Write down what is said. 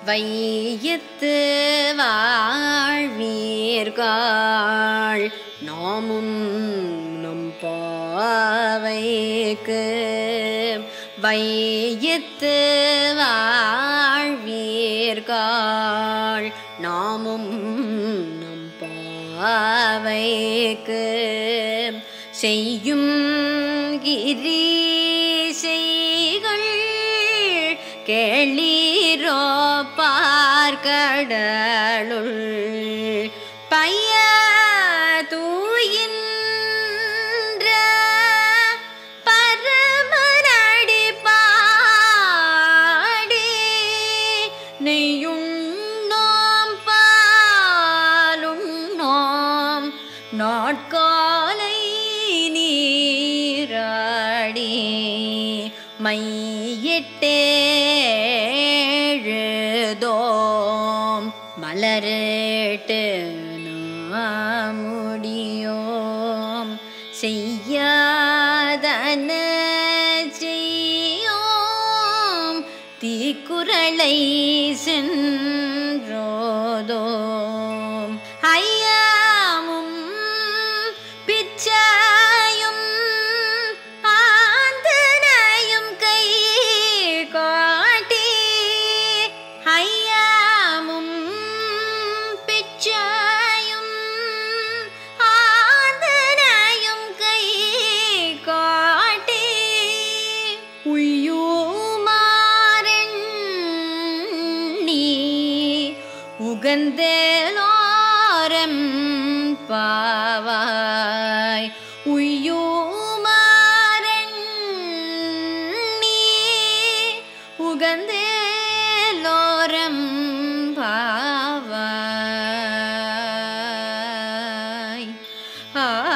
வையத்து வாழ்வீர்கள் நாமும் நம் பாவைக்கு வையத்து வாழ்வீர்கள் நாமும் நம் பாவைக்கு செய்யும் கிரீசைகள் கேளீரோ பார்க்கடலுள் பைய தூயின்ற பரமனடி பாடி நெய்யுண்ணோம் பாலுண்ணோம் நாட்காலை நீராடி மையிட்டேழுதோம் மலரிட்டு நாமுடியோம் செய்யாதன செய்யோம் தீக்குறளை சென்றோதோம் ஐயாமும் பிச்சாயும் ஆந்தனையும் கை காட்டி ஐயாமும் பிச்சாயும் ஆந்தனையும் கை காட்டி உய்யூமாறெண்ணி உகந்தேலோரம் பாவாய் உய்யூமாறெண்ணி உகந்தேலோரம் பாவாய் ஆ